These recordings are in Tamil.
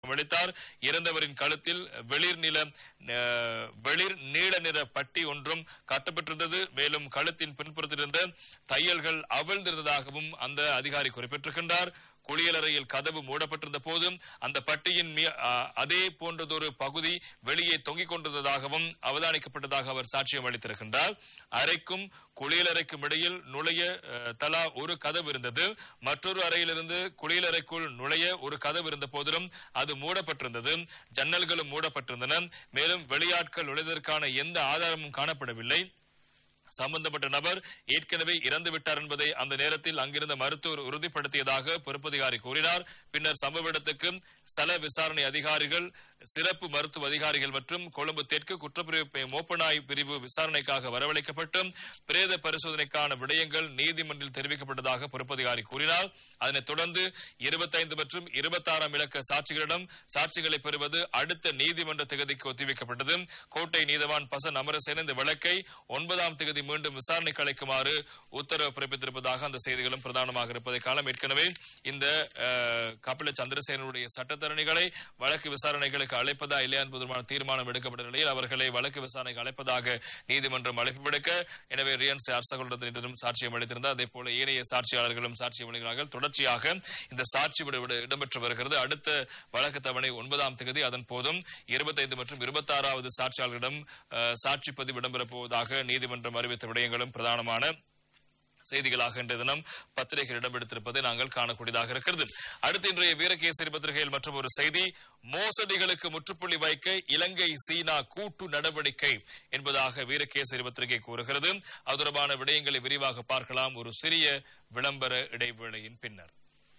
அளித்தார் இறந்தவரின் கழுத்தில் வெளிர் நில அஹ், வெளிர் நீல நிற பட்டி ஒன்றும் கட்டப்பட்டிருந்தது மேலும் கழுத்தின் பின்புறத்தில் இருந்த தையல்கள் அவிழ்ந்திருந்ததாகவும் அந்த அதிகாரி குறிப்பிட்டிருக்கின்றார் குளியலறையில் கதவு மூடப்பட்டிருந்த போதும் அந்த பட்டியின் மி- அஹ், அதே போன்றதொரு பகுதி வெளியே தொங்கிக் கொண்டிருந்ததாகவும் அவதானிக்கப்பட்டதாக அவர் சாட்சியம் அளித்திருக்கின்றார் அறைக்கும் குளியலறைக்கும் இடையில் நுழைய அஹ், தலா ஒரு கதவு இருந்தது மற்றொரு அறையிலிருந்து குளியலறைக்குள் நுழைய ஒரு கதவு இருந்த போதிலும் அது மூடப்பட்டிருந்தது ஜன்னல்களும் மூடப்பட்டிருந்தன மேலும் வெளியாட்கள் நுழைவதற்கான எந்த ஆதாரமும் காணப்படவில்லை சம்பந்தப்பட்ட நபர் ஏற்கனவே இறந்து விட்டார் என்பதை அந்த நேரத்தில் அங்கிருந்த மருத்துவர் உறுதிப்படுத்தியதாக பொறுப்பதிகாரி கூறினார் பின்னர் சம்பவ இடத்துக்கு ஸ்தல விசாரணை அதிகாரிகள் சிறப்பு மருத்துவ அதிகாரிகள் மற்றும் கொழும்பு தெற்கு குற்றப்பிரிவு மோப்பனாய் பிரிவு விசாரணைக்காக வரவழைக்கப்பட்டு பிரேத பரிசோதனைக்கான விடயங்கள் நீதிமன்றில் தெரிவிக்கப்பட்டதாக பொறுப்பதிகாரி கூறினார் அதனைத் தொடர்ந்து இருபத்தைந்து மற்றும் இருபத்தாறாம் இலக்க சாட்சிகளிடம் சாட்சிகளை பெறுவது அடுத்த நீதிமன்ற திகதிக்கு ஒத்திவைக்கப்பட்டது கோட்டை நீதவான் பசன் அமரசேன இந்த வழக்கை ஒன்பதாம் திகதி மீண்டும் விசாரணைக்கு அழைக்குமாறு உத்தரவு பிறப்பித்திருப்பதாக அந்த செய்திகளும் பிரதானமாக இருப்பதை காலம் ஏற்கனவே இந்த அஹ், கபில சந்திரசேனனுடைய சட்டத்தரணிகளை வழக்கு விசாரணைகளுக்கு அழைப்பதா இல்லையா என்பதற்கான தீர்மானம் எடுக்கப்பட்ட நிலையில் அவர்களை வழக்கு விசாரணைக்கு அழைப்பதாக நீதிமன்றம் அழைப்பு விடுக்க எனவே ரியன்ஸ் அரசகுலத்தினரும் சாட்சியம் அளித்திருந்தார் அதே போல ஏனைய சாட்சியாளர்களும் சாட்சியம் அளிக்கிறார்கள் தொடர்ச்சியாக இந்த சாட்சி விட இடம்பெற்று வருகிறது அடுத்த வழக்கு தவணை ஒன்பதாம் தேதி அதன் போதும் இருபத்தைந்து மற்றும் இருபத்தாறாவது சாட்சியாளர்களிடம் அஹ், சாட்சி பதிவு இடம்பெறப் போவதாக நீதிமன்றம் அறிவித்த விடயங்களும் பிரதானமான செய்திகளாக இன்றைய தினம் பத்திரிகையில் இடம்பெடுத்திருப்பதை நாங்கள் காணக்கூடியதாக இருக்கிறது அடுத்து இன்றைய வீரகேசரி பத்திரிகையில் மற்றும் ஒரு செய்தி மோசடிகளுக்கு முற்றுப்புள்ளி வைக்க இலங்கை சீனா கூட்டு நடவடிக்கை என்பதாக வீரகேசரி பத்திரிகை கூறுகிறது அது தொடர்பான விடயங்களை விரிவாக பார்க்கலாம் ஒரு சிறிய விளம்பர இடைவேளையின் பின்னர்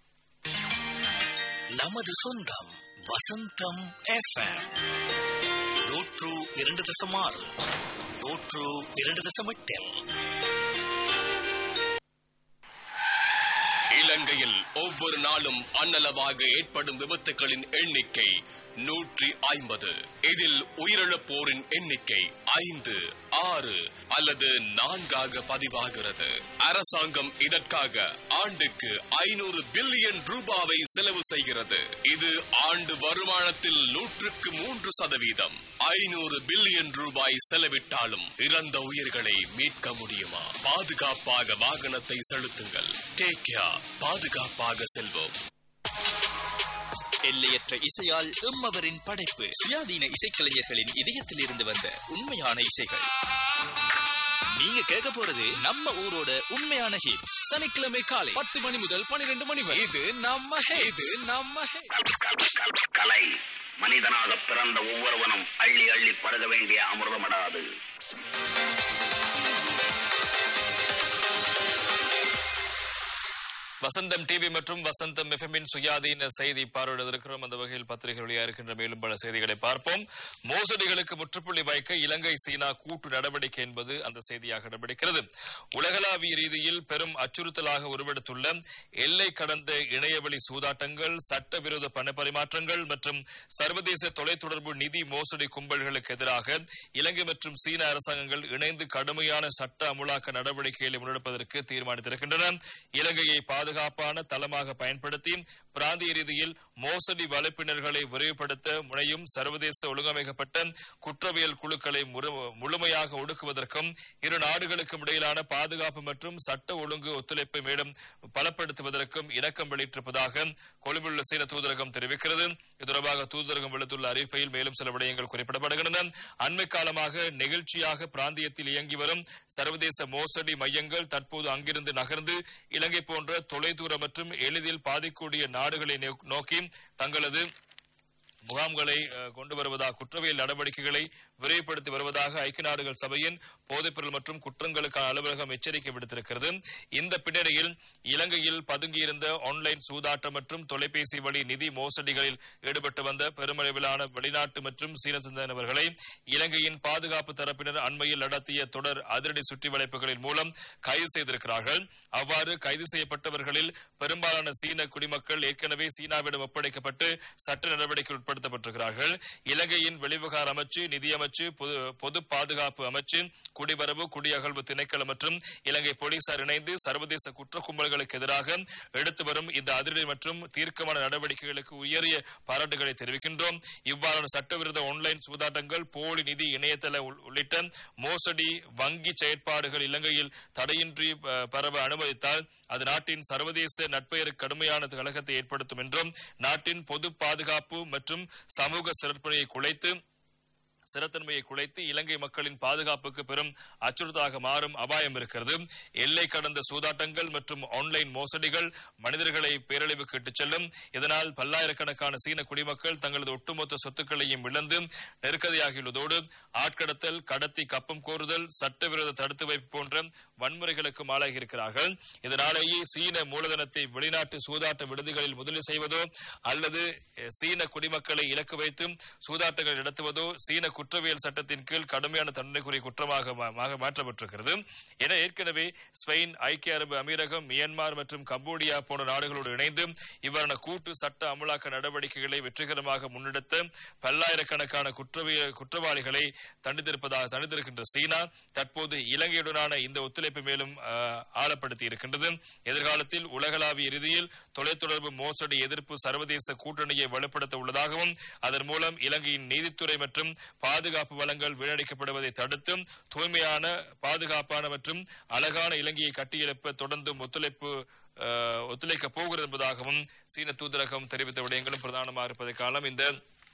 நமது சொந்தம் வசந்தம் எஃப்எம் நூற்று இரண்டு தசம் ஆறு நூற்று இரண்டு தசம் எட்டில் இலங்கையில் ஒவ்வொரு நாளும் அன்னளவாக ஏற்படும் விபத்துகளின் எண்ணிக்கை நூற்றி ஐம்பது இதில் உயிரிழப்போரின் எண்ணிக்கை ஐந்து ஆறு அல்லது நான்காக பதிவாகிறது அரசாங்கம் இதற்காக ஆண்டுக்கு ஐநூறு பில்லியன் ரூபாவை செலவு செய்கிறது இது ஆண்டு வருமானத்தில் நூற்றுக்கு மூன்று சதவீதம் ஐநூறு பில்லியன் ரூபாய் செலவிட்டாலும் இறந்த உயிர்களை மீட்க முடியுமா பாதுகாப்பாக வாகனத்தை செலுத்துங்கள் டேக் கேர் பாதுகாப்பாக செல்வோம் எல்லையற்ற இசையால் எம்மவரின் படைப்பு சுயாதீன இசைக்கலைஞர்களின் இதயத்தில் இருந்து வந்த உண்மையான இசைகள் நீங்க கேட்க போறது நம்ம ஊரோட உண்மையான ஹிட்ஸ் சனிக்கிழமை காலை பத்து மணி முதல் பனிரெண்டு மணி வரை இது நம்ம hit. இது நம்ம hit. கல்- கல்- கல்- கலை மனிதனாக பிறந்த ஒவ்வொருவனும் அள்ளி அள்ளி பருக வேண்டிய அமிர்தமடாது வசந்தம் டிவி மற்றும் வசந்தம் எஃப்எம்மின் சுயாதீன செய்தி பார்வையிடுவதற்கிறோம் அந்த வகையில் பத்திரிகை வழியாக இருக்கின்ற மேலும் பல செய்திகளை பார்ப்போம் மோசடிகளுக்கு முற்றுப்புள்ளி வைக்க இலங்கை சீனா கூட்டு நடவடிக்கை என்பது அந்த செய்தியாக இடம்பெடுக்கிறது உலகளாவிய ரீதியில் பெரும் அச்சுறுத்தலாக உருவெடுத்துள்ள எல்லை கடந்த இணையவழி சூதாட்டங்கள் சட்டவிரோத பண பரிமாற்றங்கள் மற்றும் சர்வதேச தொலைத்தொடர்பு நிதி மோசடி கும்பல்களுக்கு எதிராக இலங்கை மற்றும் சீன அரசாங்கங்கள் இணைந்து கடுமையான சட்ட அமுலாக்க நடவடிக்கைகளை முன்னெடுப்பதற்கு தீர்மானித்திருக்கின்றன இலங்கையை பாதுகாப்பான தளமாக பயன்படுத்தி பிராந்திய ரீதியில் மோசடி வலைப்பினர்களை விரைவுபடுத்த முனையும் சர்வதேச ஒழுங்கமைக்கப்பட்ட குற்றவியல் குழுக்களை முழு- முழுமையாக ஒடுக்குவதற்கும் இரு நாடுகளுக்கும் இடையிலான பாதுகாப்பு மற்றும் சட்ட ஒழுங்கு ஒத்துழைப்பை மேலும் பலப்படுத்துவதற்கும் இணக்கம் வெளியிட்டிருப்பதாக கொழும்பிலுள்ள சீன தூதரகம் தெரிவிக்கிறது இது தொடர்பாக தூதரகம் விடுத்துள்ள அறிவிப்பையில் மேலும் சில விடயங்கள் குறிப்பிடப்படுகின்றன அண்மை காலமாக நெகிழ்ச்சியாக பிராந்தியத்தில் இயங்கி வரும் சர்வதேச மோசடி மையங்கள் தற்போது அங்கிருந்து நகர்ந்து இலங்கை போன்ற தொலைதூர மற்றும் எளிதில் பாதிக்கூடிய நாடுகளை நோ- நோக்கி தங்களது முகாம்களை அஹ், கொண்டு வருவதாக குற்றவியல் நடவடிக்கைகளை விரைவுபடுத்தி வருவதாக ஐக்கிய நாடுகள் சபையின் போதைப்பொருள் மற்றும் குற்றங்களுக்கான அலுவலகம் எச்சரிக்கை விடுத்திருக்கிறது இந்த பின்னணியில் இலங்கையில் பதுங்கியிருந்த ஆன்லைன் சூதாட்டம் மற்றும் தொலைபேசி வழி நிதி மோசடிகளில் ஈடுபட்டு வந்த பெருமளவிலான வெளிநாட்டு மற்றும் சீன சிந்தனவர்களை இலங்கையின் பாதுகாப்பு தரப்பினர் அண்மையில் நடத்திய தொடர் அதிரடி சுற்றி வளைப்புகளின் மூலம் கைது செய்திருக்கிறார்கள் அவ்வாறு கைது செய்யப்பட்டவர்களில் பெரும்பாலான சீன குடிமக்கள் ஏற்கனவே சீனாவிடம் ஒப்படைக்கப்பட்டு சட்ட நடவடிக்கை உட்பட உட்படுத்தப்பட்டிருக்கிறார்கள் இலங்கையின் வெளிவிவகார அமைச்சு நிதியமைச்சு பொது பொது பாதுகாப்பு அமைச்சு குடிவரவு குடியகழ்வு திணைக்களம் மற்றும் இலங்கை போலீசார் இணைந்து சர்வதேச குற்ற கும்பல்களுக்கு எதிராக எடுத்து வரும் இந்த அதிரடி மற்றும் தீர்க்கமான நடவடிக்கைகளுக்கு உயரிய பாராட்டுகளை தெரிவிக்கின்றோம் இவ்வாறான சட்டவிரோத ஆன்லைன் சூதாட்டங்கள் போலி நிதி இணையதள உள்- உள்ளிட்ட மோசடி வங்கி செயற்பாடுகள் இலங்கையில் தடையின்றி அஹ், பரவ அனுமதித்தால் அது நாட்டின் சர்வதேச நட்பெயருக்கு கடுமையான கழகத்தை ஏற்படுத்தும் என்றும் நாட்டின் பொது பாதுகாப்பு மற்றும் சமூக சிறப்புரையை குலைத்து சிறத்தன்மையை குலைத்து இலங்கை மக்களின் பாதுகாப்புக்கு பெரும் அச்சுறுத்தலாக மாறும் அபாயம் இருக்கிறது எல்லை கடந்த சூதாட்டங்கள் மற்றும் ஆன்லைன் மோசடிகள் மனிதர்களை பேரழிவுக்கு இட்டுச் செல்லும் இதனால் பல்லாயிரக்கணக்கான சீன குடிமக்கள் தங்களது ஒட்டுமொத்த சொத்துக்களையும் இழந்து நெருக்கடியாகியுள்ளதோடு ஆட்கடத்தல் கடத்தி கப்பம் கோருதல் சட்டவிரோத தடுத்து வைப்பு போன்ற வன்முறைகளுக்கும் ஆளாகி இருக்கிறார்கள் இதனாலேயே சீன மூலதனத்தை வெளிநாட்டு சூதாட்ட விடுதிகளில் முதலீடு செய்வதோ அல்லது அஹ், சீன குடிமக்களை இலக்கு வைத்து சூதாட்டங்கள் நடத்துவதோ சீன குற்றவியல் சட்டத்தின் கீழ் கடுமையான தண்டனைக்குரிய குற்றமாக மா- மாக மாற்றப்பட்டிருக்கிறது என ஏற்கனவே ஸ்பெயின் ஐக்கிய அரபு அமீரகம் மியான்மர் மற்றும் கம்போடியா போன்ற நாடுகளோடு இணைந்து இவ்வாறான கூட்டு சட்ட அமலாக்க நடவடிக்கைகளை வெற்றிகரமாக முன்னெடுத்த பல்லாயிரக்கணக்கான குற்றவியல் குற்றவாளிகளை தண்டித்திருப்பதாக தண்டித்திருக்கின்ற சீனா தற்போது இலங்கையுடனான இந்த ஒத்துழைப்பை மேலும் அஹ், ஆழப்படுத்தி இருக்கின்றது எதிர்காலத்தில் உலகளாவிய ரீதியில் தொலைத்தொடர்பு மோசடி எதிர்ப்பு சர்வதேச கூட்டணியை வலுப்படுத்த உள்ளதாகவும் அதன் மூலம் இலங்கையின் நீதித்துறை மற்றும் பாதுகாப்பு வளங்கள் வீணடிக்கப்படுவதை தடுத்து தூய்மையான பாதுகாப்பான மற்றும் அழகான இலங்கையை கட்டியெழுப்ப தொடர்ந்தும் ஒத்துழைப்பு அஹ், ஒத்துழைக்கப் போகிறது என்பதாகவும் சீன தூதரகம் தெரிவித்த விடயங்களும் பிரதானமாக இருப்பதை காலம் இந்த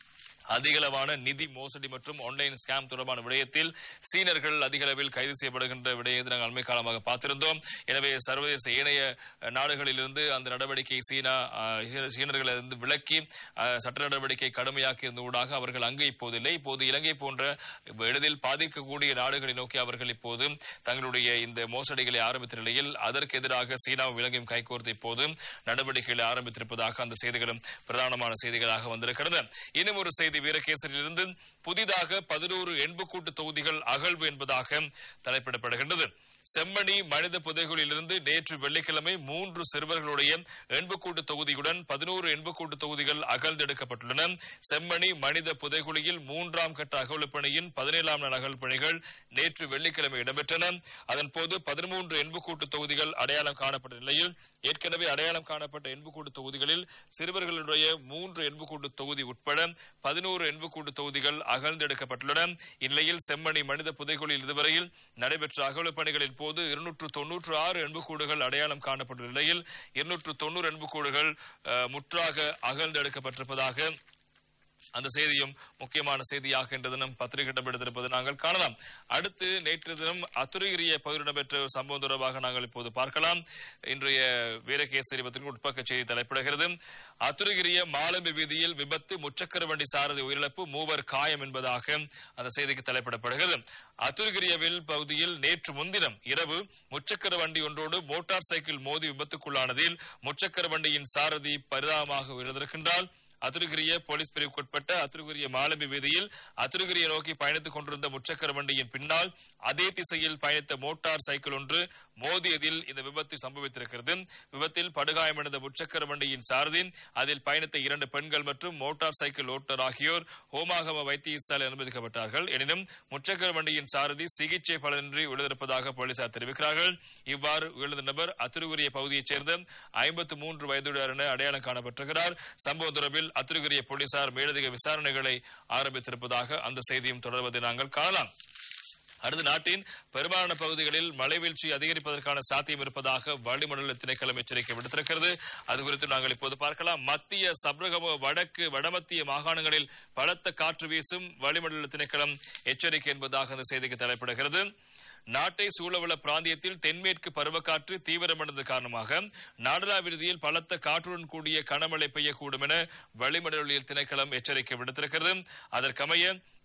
அதிகளவான நிதி மோசடி மற்றும் ஆன்லைன் ஸ்கேம் தொடர்பான விடயத்தில் சீனர்கள் அதிக அளவில் கைது செய்யப்படுகின்ற விடயத்தை நாங்கள் அண்மை காலமாக பார்த்திருந்தோம் எனவே சர்வதேச ஏனைய அஹ், நாடுகளிலிருந்து அந்த நடவடிக்கை சீனா அஹ், சீ- சீனர்களை இருந்து விலக்கி அஹ், சட்ட நடவடிக்கை கடுமையாக்கியதன் ஊடாக அவர்கள் அங்கு இப்போது இல்லை இப்போது இலங்கை போன்ற எளிதில் பாதிக்கக்கூடிய நாடுகளை நோக்கி அவர்கள் இப்போது தங்களுடைய இந்த மோசடிகளை ஆரம்பித்த நிலையில் அதற்கு எதிராக சீனாவும் இலங்கையும் கைகோர்த்து இப்போது நடவடிக்கைகளை ஆரம்பித்திருப்பதாக அந்த செய்திகளும் பிரதானமான செய்திகளாக வந்திருக்கிறது இன்னும் ஒரு செய்தி வீரகேசரியிலிருந்து புதிதாக பதினோரு எண்புக்கூட்டு தொகுதிகள் அகழ்வு என்பதாக தலைப்பிடப்படுகின்றது செம்மணி மனித புதைகுழியிலிருந்து நேற்று வெள்ளிக்கிழமை மூன்று சிறுவர்களுடைய எண்புக்கூட்டு தொகுதியுடன் பதினோரு எண்புக்கூட்டு தொகுதிகள் அகழ்ந்தெடுக்கப்பட்டுள்ளன செம்மணி மனித புதைகுழியில் மூன்றாம் கட்ட அகழ்வுப் பணியின் பதினேழாம் நாள் அகழ்வு பணிகள் நேற்று வெள்ளிக்கிழமை இடம்பெற்றன அதன் போது பதிமூன்று எண்புக்கூட்டு தொகுதிகள் அடையாளம் காணப்பட்ட நிலையில் ஏற்கனவே அடையாளம் காணப்பட்ட எண்புக்கூட்டு தொகுதிகளில் சிறுவர்களுடைய மூன்று எண்புக்கூட்டு தொகுதி உட்பட பதினோரு எண்புக்கூட்டு தொகுதிகள் அகழ்ந்தெடுக்கப்பட்டுள்ளன இந்நிலையில் செம்மணி மனித புதைகுழியில் இதுவரையில் நடைபெற்ற அகழ்வுப் பணிகளின் போது இருநூற்று தொன்னூற்று ஆறு எண்புக்கூடுகள் அடையாளம் காணப்பட்ட நிலையில் இருநூற்று தொண்ணூறு எண்புக்கூடுகள் அஹ், முற்றாக அகழ்ந்தெடுக்கப்பட்டிருப்பதாக அந்த செய்தியும் முக்கியமான செய்தியாக இன்று தினம் பத்திரிகையிடம் எடுத்திருப்பது நாங்கள் காணலாம் அடுத்து நேற்று தினம் அத்துரைகிரிய பகுதியில் இடம்பெற்ற ஒரு சம்பவம் தொடர்பாக நாங்கள் இப்போது பார்க்கலாம் இன்றைய வீரகேசரி பத்திரிகை உட்பக்க செய்தி தலைப்பிடுகிறது அத்துரைகிரிய மாலம்பி வீதியில் விபத்து முச்சக்கர வண்டி சாரதி உயிரிழப்பு மூவர் காயம் என்பதாக அந்த செய்திக்கு தலைப்பிடப்படுகிறது அத்துருகிரியவில் பகுதியில் நேற்று முன்தினம் இரவு முச்சக்கர வண்டி ஒன்றோடு மோட்டார் சைக்கிள் மோதி விபத்துக்குள்ளானதில் முச்சக்கர வண்டியின் சாரதி பரிதாபமாக உயிரிழந்திருக்கின்றார் அத்துருகிரிய போலீஸ் பிரிவுக்குட்பட்ட அத்துருகிரிய மாலம்பி வீதியில் அத்துருகிரிய நோக்கி பயணித்துக் கொண்டிருந்த முச்சக்கர வண்டியின் பின்னால் அதே திசையில் பயணித்த மோட்டார் சைக்கிள் ஒன்று மோதியதில் இந்த விபத்து சம்பவித்திருக்கிறது விபத்தில் படுகாயமடைந்த முச்சக்கர வண்டியின் சாரதி அதில் பயணித்த இரண்டு பெண்கள் மற்றும் மோட்டார் சைக்கிள் ஓட்டுநர் ஆகியோர் ஹோமாகம வைத்தியசாலை அனுமதிக்கப்பட்டார்கள் எனினும் முச்சக்கர வண்டியின் சாரதி சிகிச்சை பலனின்றி உயிரிழந்திருப்பதாக போலீசார் தெரிவிக்கிறார்கள் இவ்வாறு உயிரிழந்த நபர் அத்துருகுரிய பகுதியைச் சேர்ந்த ஐம்பத்து மூன்று வயதுடையார் என அடையாளம் காணப்பட்டிருக்கிறார் சம்பவம் தொடர்பில் அத்துருகுரிய போலீசார் மேலதிக விசாரணைகளை ஆரம்பித்திருப்பதாக அந்த செய்தியும் தொடர்வதை நாங்கள் காணலாம் அடுத்து நாட்டின் பெரும்பாலான பகுதிகளில் மழை வீழ்ச்சி அதிகரிப்பதற்கான சாத்தியம் இருப்பதாக வளிமண்டல திணைக்களம் எச்சரிக்கை விடுத்திருக்கிறது அது குறித்து நாங்கள் இப்போது பார்க்கலாம் மத்திய சப்ரகம வடக்கு வடமத்திய மாகாணங்களில் பலத்த காற்று வீசும் வளிமண்டல திணைக்களம் எச்சரிக்கை என்பதாக அந்த செய்திக்கு தலைப்பிடுகிறது நாட்டை சூழவுள்ள பிராந்தியத்தில் தென்மேற்கு பருவக்காற்று தீவிரமடைந்தது காரணமாக நாடலா விருதியில் பலத்த காற்றுடன் கூடிய கனமழை பெய்யக்கூடும் என வளிமண்டலியல் திணைக்களம் எச்சரிக்கை விடுத்திருக்கிறது அதற்கமைய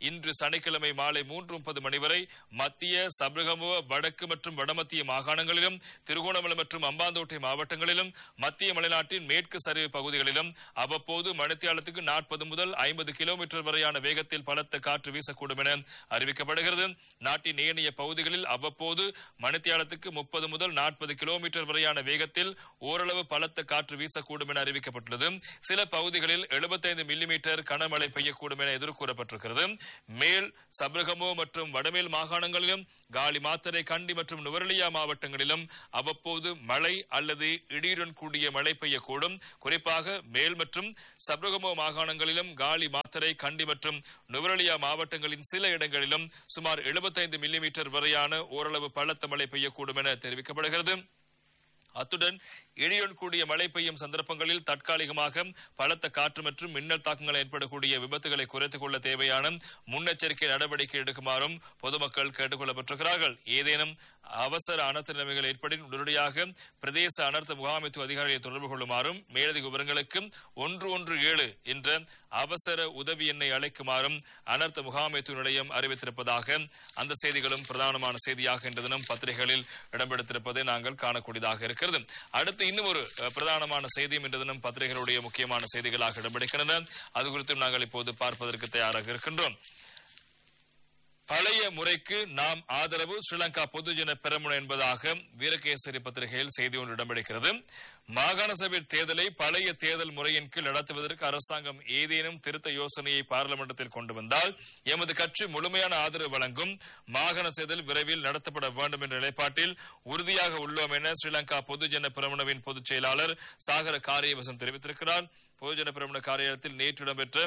இன்று சனிக்கிழமை மாலை மூன்று முப்பது மணி வரை மத்திய சபரகமுவ வடக்கு மற்றும் வடமத்திய மாகாணங்களிலும் திருகோணமலை மற்றும் அம்பாந்தோட்டை மாவட்டங்களிலும் மத்திய மலைநாட்டின் மேற்கு சரிவு பகுதிகளிலும் அவ்வப்போது மணித்தியாலத்துக்கு நாற்பது முதல் ஐம்பது கிலோமீட்டர் வரையான வேகத்தில் பலத்த காற்று வீசக்கூடும் என அறிவிக்கப்படுகிறது நாட்டின் ஏனைய பகுதிகளில் அவ்வப்போது மணித்தியாலத்துக்கு முப்பது முதல் நாற்பது கிலோமீட்டர் வரையான வேகத்தில் ஓரளவு பலத்த காற்று வீசக்கூடும் என அறிவிக்கப்பட்டுள்ளது சில பகுதிகளில் 75 மில்லிமீட்டர் கனமழை பெய்யக்கூடும் என எதிர்கூறப்பட்டிருக்கிறது மேல் சபரகமோ மற்றும் வடமேல் மாகாணங்களிலும் காலி மாத்தரை கண்டி மற்றும் நுவரலியா மாவட்டங்களிலும் அவ்வப்போது மழை அல்லது இடியுடன் கூடிய மழை பெய்யக்கூடும் குறிப்பாக மேல் மற்றும் சபரகமோ மாகாணங்களிலும் காலி மாத்தரை கண்டி மற்றும் நுவரலியா மாவட்டங்களின் சில இடங்களிலும் சுமார் 75 மில்லிமீட்டர் வரையான ஓரளவு பலத்த மழை பெய்யக்கூடும் என தெரிவிக்கப்படுகிறது அத்துடன் இடியுடன் கூடிய மழை பெய்யும் சந்தர்ப்பங்களில் தற்காலிகமாக பலத்த காற்று மற்றும் மின்னல் தாக்கங்கள் ஏற்படக்கூடிய விபத்துகளை குறைத்துக் கொள்ள தேவையான முன்னெச்சரிக்கை நடவடிக்கை எடுக்குமாறும் பொதுமக்கள் கேட்டுக் கொள்ளப்பட்டிருக்கிறார்கள் ஏதேனும் அவசர அனர்த்த நிலைமைகள் ஏற்படின் உடனடியாக பிரதேச அனர்த்த முகாமைத்துவ அதிகாரியை தொடர்பு கொள்ளுமாறும் மேலதிக விவரங்களுக்கு ஒன்று ஒன்று ஏழு என்ற அவசர உதவி எண்ணை அழைக்குமாறும் அனர்த்த முகாமைத்துவ நிலையம் அறிவித்திருப்பதாக அந்த செய்திகளும் பிரதானமான செய்தியாக இன்று தினம் பத்திரிகைகளில் இடம்பெடுத்திருப்பதை நாங்கள் காணக்கூடியதாக இருக்கிறது அடுத்து இன்னும் ஒரு அஹ், பிரதானமான செய்தியும் இன்று தினம் பத்திரிகைகளுடைய முக்கியமான செய்திகளாக இடம்பெடுக்கின்றன அது குறித்தும் நாங்கள் இப்போது பார்ப்பதற்கு தயாராக இருக்கின்றோம் பழைய முறைக்கு நாம் ஆதரவு ஸ்ரீலங்கா பொதுஜன பெரமுன என்பதாக வீரகேசரி பத்திரிகையில் செய்தி ஒன்று இடம்பெடுக்கிறது மாகாண சபை தேர்தலை பழைய தேர்தல் முறையின் கீழ் நடத்துவதற்கு அரசாங்கம் ஏதேனும் திருத்த யோசனையை பாராளுமன்றத்தில் கொண்டு வந்தால் எமது கட்சி முழுமையான ஆதரவு வழங்கும் மாகாண தேர்தல் விரைவில் நடத்தப்பட வேண்டும் என்ற நிலைப்பாட்டில் உறுதியாக உள்ளோம் என ஸ்ரீலங்கா பொதுஜன பெரமுனவின் பொதுச் செயலாளர் சாகர காரியவசம் தெரிவித்திருக்கிறார் பொதுஜன பெரமுன காரியத்தில் நேற்று இடம்பெற்ற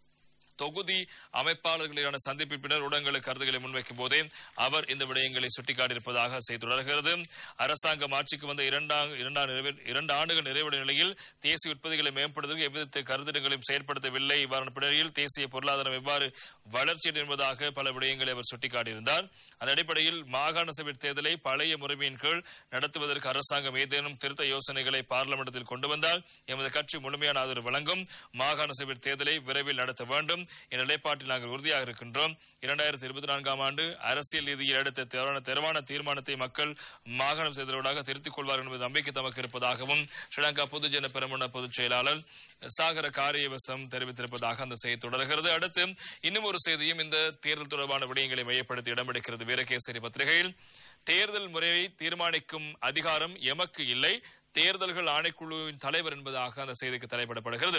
தொகுதி அமைப்பாளர்களிடையான சந்திப்பின் பின்னர் ஊடகங்களுக்கு கருத்துக்களை முன்வைக்கும் போதே அவர் இந்த விடயங்களை சுட்டிக்காட்டியிருப்பதாக செய்தி தொடர்கிறது அரசாங்கம் ஆட்சிக்கு வந்த இரண்டாம் இரண்டாம் நிறைவே- இரண்டு ஆண்டுகள் நிறைவடையும் நிலையில் தேசிய உற்பத்திகளை மேம்படுத்துவதற்கு எவ்வித கருத்துக்களையும் செயல்படுத்தவில்லை இவ்வாறான பின்னணியில் தேசிய பொருளாதாரம் எவ்வாறு வளர்ச்சி என்பதாக பல விடயங்களை அவர் சுட்டிக்காட்டியிருந்தார் அந்த அடிப்படையில் மாகாண சபை தேர்தலை பழைய முறைமையின் கீழ் நடத்துவதற்கு அரசாங்கம் ஏதேனும் திருத்த யோசனைகளை பார்லிமெண்டத்தில் கொண்டு வந்தால் எமது கட்சி முழுமையான ஆதரவு வழங்கும் மாகாண சபை தேர்தலை விரைவில் நடத்த வேண்டும் என்ற நிலைப்பாட்டில் நாங்கள் உறுதியாக இருக்கின்றோம் இரண்டாயிரத்தி இருபத்தி நான்காம் ஆண்டு அரசியல் ரீதியில் எடுத்த தேர்வான தெளிவான தீர்மானத்தை மக்கள் மாகாண தேர்தலோடாக திருத்திக் கொள்வார்கள் என்பது நம்பிக்கை தமக்கு இருப்பதாகவும் ஸ்ரீலங்கா பொதுஜன பெரமுன பொதுச் செயலாளர் சாகர காரியவசம் தெரிவித்திருப்பதாக அந்த செய்தி தொடர்கிறது அடுத்து இன்னும் ஒரு செய்தியும் இந்த தேர்தல் தொடர்பான விடயங்களை மையப்படுத்தி இடம்பெடுக்கிறது வீரகேசரி பத்திரிகையில் தேர்தல் முறையை தீர்மானிக்கும் அதிகாரம் எமக்கு இல்லை தேர்தல்கள் ஆணைக்குழுவின் தலைவர் என்பதாக அந்த செய்திக்கு தலைப்பிடப்படுகிறது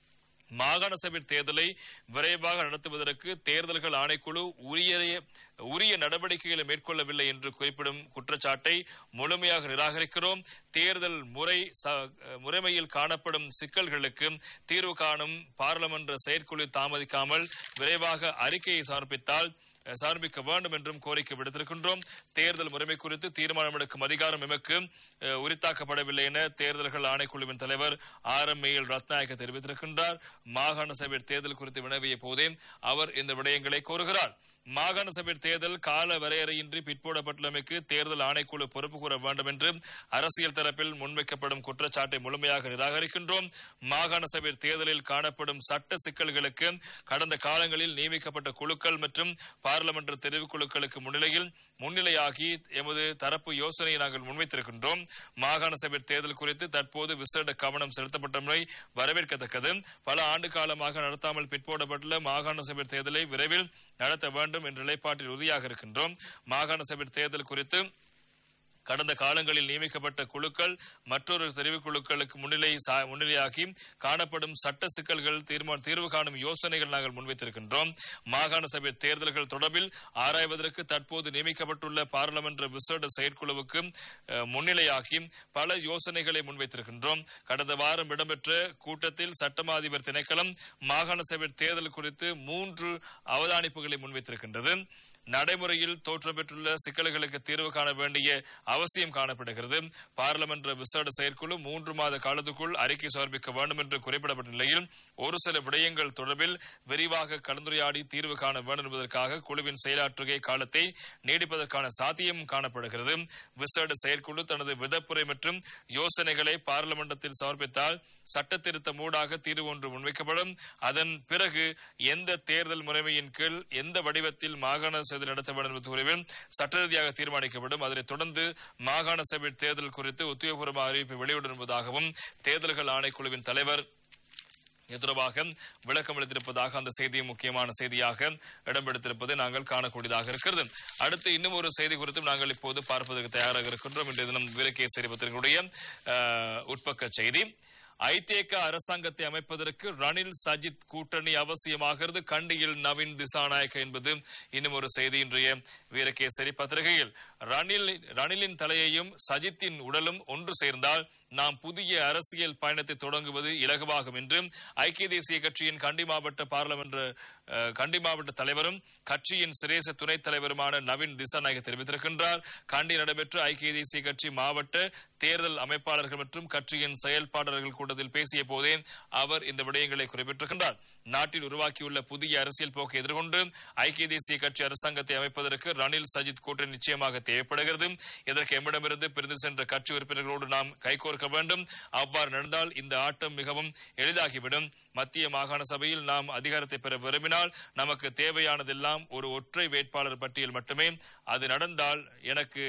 மாகாண சபை தேர்தலை விரைவாக நடத்துவதற்கு தேர்தல்கள் ஆணைக்குழு உரிய உரிய நடவடிக்கைகளை மேற்கொள்ளவில்லை என்று குறிப்பிடும் குற்றச்சாட்டை முழுமையாக நிராகரிக்கிறோம் தேர்தல் முறை ச- முறைமையில் காணப்படும் சிக்கல்களுக்கு தீர்வு காணும் பாராளுமன்ற செயற்குழு தாமதிக்காமல் விரைவாக அறிக்கையை சமர்ப்பித்தால் அஹ், சமர்ப்பிக்க வேண்டும் என்றும் கோரிக்கை விடுத்திருக்கின்றோம் தேர்தல் முறைமை குறித்து தீர்மானம் எடுக்கும் அதிகாரம் எமக்கு அஹ், உரித்தாக்கப்படவில்லை என தேர்தல்கள் ஆணைக்குழுவின் தலைவர் ஆர் எம் ஏஎல் ரத்நாயக்க தெரிவித்திருக்கின்றார் மாகாண சபை தேர்தல் குறித்து வினவிய போதே அவர் இந்த விடயங்களை கோருகிறார் மாகாண சபை தேர்தல் கால வரையறையின்றி பிற்போடப்பட்டுள்ளமைக்கு தேர்தல் ஆணைக்குழு பொறுப்பு கூற வேண்டும் என்று அரசியல் தரப்பில் முன்வைக்கப்படும் குற்றச்சாட்டை முழுமையாக நிராகரிக்கின்றோம் மாகாண சபை தேர்தலில் காணப்படும் சட்ட சிக்கல்களுக்கு கடந்த காலங்களில் நியமிக்கப்பட்ட குழுக்கள் மற்றும் பாராளுமன்ற தெரிவுக்குழுக்களுக்கு முன்னிலையில் முன்னிலையாகி எமது தரப்பு யோசனையை நாங்கள் முன்வைத்திருக்கின்றோம் மாகாண சபை தேர்தல் குறித்து தற்போது விசேட கவனம் செலுத்தப்பட்ட முறை வரவேற்கத்தக்கது பல ஆண்டு காலமாக நடத்தாமல் பிற்போடப்பட்டுள்ள மாகாண சபை தேர்தலை விரைவில் நடத்த வேண்டும் என்ற நிலைப்பாட்டில் உறுதியாக இருக்கின்றோம் மாகாண சபை தேர்தல் குறித்து கடந்த காலங்களில் நியமிக்கப்பட்ட குழுக்கள் மற்றொரு தெரிவுக்குழுக்களுக்கு முன்னிலை சா- முன்னிலையாகி காணப்படும் சட்ட சிக்கல்கள் தீர்மா- தீர்வு காணும் யோசனைகள் நாங்கள் முன்வைத்திருக்கின்றோம் மாகாண சபை தேர்தல்கள் தொடர்பில் ஆராய்வதற்கு தற்போது நியமிக்கப்பட்டுள்ள பாராளுமன்ற விசேட செயற்குழுவுக்கு அஹ், முன்னிலையாகி பல யோசனைகளை முன்வைத்திருக்கின்றோம் கடந்த வாரம் இடம்பெற்ற கூட்டத்தில் சட்டமா அதிபர் திணைக்களம் மாகாண சபை தேர்தல் குறித்து மூன்று அவதானிப்புகளை முன்வைத்திருக்கின்றது நடைமுறையில் தோற்றம் பெற்றுள்ள சிக்கல்களுக்கு தீர்வு காண வேண்டிய அவசியம் காணப்படுகிறது பாராளுமன்ற விசேட செயற்குழு மூன்று மாத காலத்துக்குள் அறிக்கை சமர்ப்பிக்க வேண்டும் என்று குறிப்பிடப்பட்ட நிலையில் ஒரு சில விடயங்கள் தொடர்பில் விரிவாக கலந்துரையாடி தீர்வு காண வேண்டும் என்பதற்காக குழுவின் செயலாற்றுகை காலத்தை நீடிப்பதற்கான சாத்தியம் காணப்படுகிறது விசேட செயற்குழு தனது விதப்புரை மற்றும் யோசனைகளை பாராளுமன்றத்தில் சமர்ப்பித்தால் சட்ட திருத்தம் ஊடாக தீர்வு ஒன்று முன்வைக்கப்படும் அதன் பிறகு எந்த தேர்தல் முறைமையின் கீழ் எந்த வடிவத்தில் மாகாண சபை நடத்த வேண்டும் என்பது குறிவில் சட்ட ரீதியாக தீர்மானிக்கப்படும் அதனைத் தொடர்ந்து மாகாண சபை தேர்தல் குறித்து உத்தியோகபூர்வ அறிவிப்பை வெளியிடும் என்பதாகவும் தேர்தல்கள் ஆணைக்குழுவின் தலைவர் இது தொடர்பாக விளக்கம் அளித்திருப்பதாக அந்த செய்தி முக்கியமான செய்தியாக இடம்பெடுத்திருப்பதை நாங்கள் காணக்கூடியதாக இருக்கிறது அடுத்து இன்னும் ஒரு செய்தி குறித்தும் நாங்கள் இப்போது பார்ப்பதற்கு தயாராக இருக்கின்றோம் இன்றைய தினம் வீரகேசரி பத்திரிகையுடைய அஹ், உட்பக்க செய்தி ஐதேக அரசாங்கத்தை அமைப்பதற்கு ரணில் சஜித் கூட்டணி அவசியமாகிறது கண்டியில் நவீன் திசாநாயக்க என்பது இன்னும் ஒரு செய்தி இன்றைய வீரகேசரி பத்திரிகையில் ரணில் ரணிலின் தலையையும் சஜித்தின் உடலும் ஒன்று சேர்ந்தால் நாம் புதிய அரசியல் பயணத்தை தொடங்குவது இலகுவாகும் என்று ஐக்கிய தேசிய கட்சியின் கண்டி மாவட்ட பாராளுமன்ற அஹ், கண்டி மாவட்ட தலைவரும் கட்சியின் சிரேச துணைத் தலைவருமான நவீன் திசாநாயக தெரிவித்திருக்கின்றார் கண்டி நடைபெற்ற ஐக்கிய தேசிய கட்சி மாவட்ட தேர்தல் அமைப்பாளர்கள் மற்றும் கட்சியின் செயல்பாளர்கள் கூட்டத்தில் பேசிய போதே அவர் இந்த விடயங்களை குறிப்பிட்டிருக்கின்றார் நாட்டில் உருவாக்கியுள்ள புதிய அரசியல் போக்கை எதிர்கொண்டு ஐக்கிய தேசிய கட்சி அரசாங்கத்தை அமைப்பதற்கு ரணில் சஜித் கூட்டணி நிச்சயமாக தேவைப்படுகிறது இதற்கு எம்மிடமிருந்து பிரிந்து சென்ற கட்சி உறுப்பினர்களோடு நாம் கைகோர்க்க வேண்டும் அவ்வாறு நடந்தால் இந்த ஆட்டம் மிகவும் எளிதாகிவிடும் மத்திய மாகாண சபையில் நாம் அதிகாரத்தை பெற விரும்பினால் நமக்கு தேவையானதெல்லாம் ஒரு ஒற்றை வேட்பாளர் பட்டியல் மட்டுமே அது நடந்தால் எனக்கு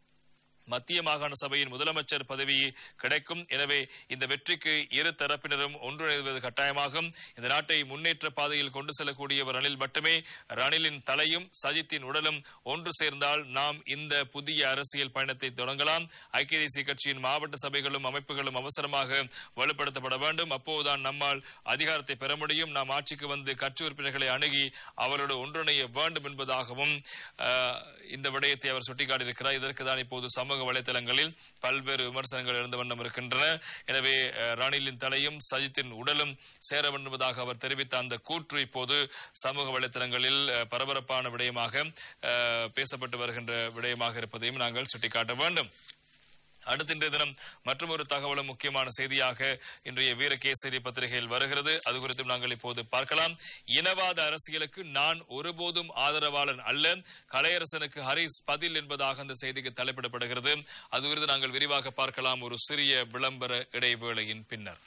மத்திய மாகாண சபையின் முதலமைச்சர் பதவி கிடைக்கும் எனவே இந்த வெற்றிக்கு இரு தரப்பினரும் ஒன்றிணைவது கட்டாயமாகும் இந்த நாட்டை முன்னேற்ற பாதையில் கொண்டு செல்லக்கூடியவர் ரணில் மட்டுமே ரணிலின் தலையும் சஜித்தின் உடலும் ஒன்று சேர்ந்தால் நாம் இந்த புதிய அரசியல் பயணத்தை தொடங்கலாம் ஐக்கிய தேசிய கட்சியின் மாவட்ட சபைகளும் அமைப்புகளும் அவசரமாக வலுப்படுத்தப்பட வேண்டும் அப்போதுதான் நம்மால் அதிகாரத்தை பெற முடியும் நாம் ஆட்சிக்கு வந்து கட்சி உறுப்பினர்களை அணுகி அவரோடு ஒன்றிணைய வேண்டும் என்பதாகவும் அஹ், இந்த விடயத்தை அவர் சுட்டிக்காட்டியிருக்கிறார் இதற்கு தான் இப்போது சமூக வலைதளங்களில் பல்வேறு விமர்சனங்கள் எழுந்து வண்ணம் இருக்கின்றன எனவே அஹ், ரணிலின் தலையும் சஜித்தின் உடலும் சேர வேண்டும் என்பதாக அவர் தெரிவித்த அந்த கூற்று இப்போது சமூக வலைதளங்களில் அஹ், பரபரப்பான விடயமாக அஹ், பேசப்பட்டு வருகின்ற விடயமாக இருப்பதையும் நாங்கள் சுட்டிக்காட்ட வேண்டும் அடுத்த இன்றைய தினம் மற்றும் ஒரு தகவலும் முக்கியமான செய்தியாக இன்றைய வீரகேசரி பத்திரிகையில் வருகிறது அது குறித்தும் நாங்கள் இப்போது பார்க்கலாம் இனவாத அரசியலுக்கு நான் ஒருபோதும் ஆதரவாளன் அல்ல கலையரசனுக்கு ஹரிஸ் பதில் என்பதாக அந்த செய்திக்கு தலைப்பிடப்படுகிறது அது குறித்து நாங்கள் விரிவாக பார்க்கலாம் ஒரு சிறிய விளம்பர இடைவேளையின் பின்னர்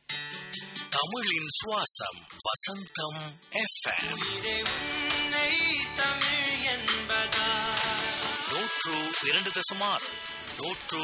தமிழின் சுவாசம் வசந்தம் எஃப்எம் நூற்று இரண்டு தசம் ஆறு நூற்று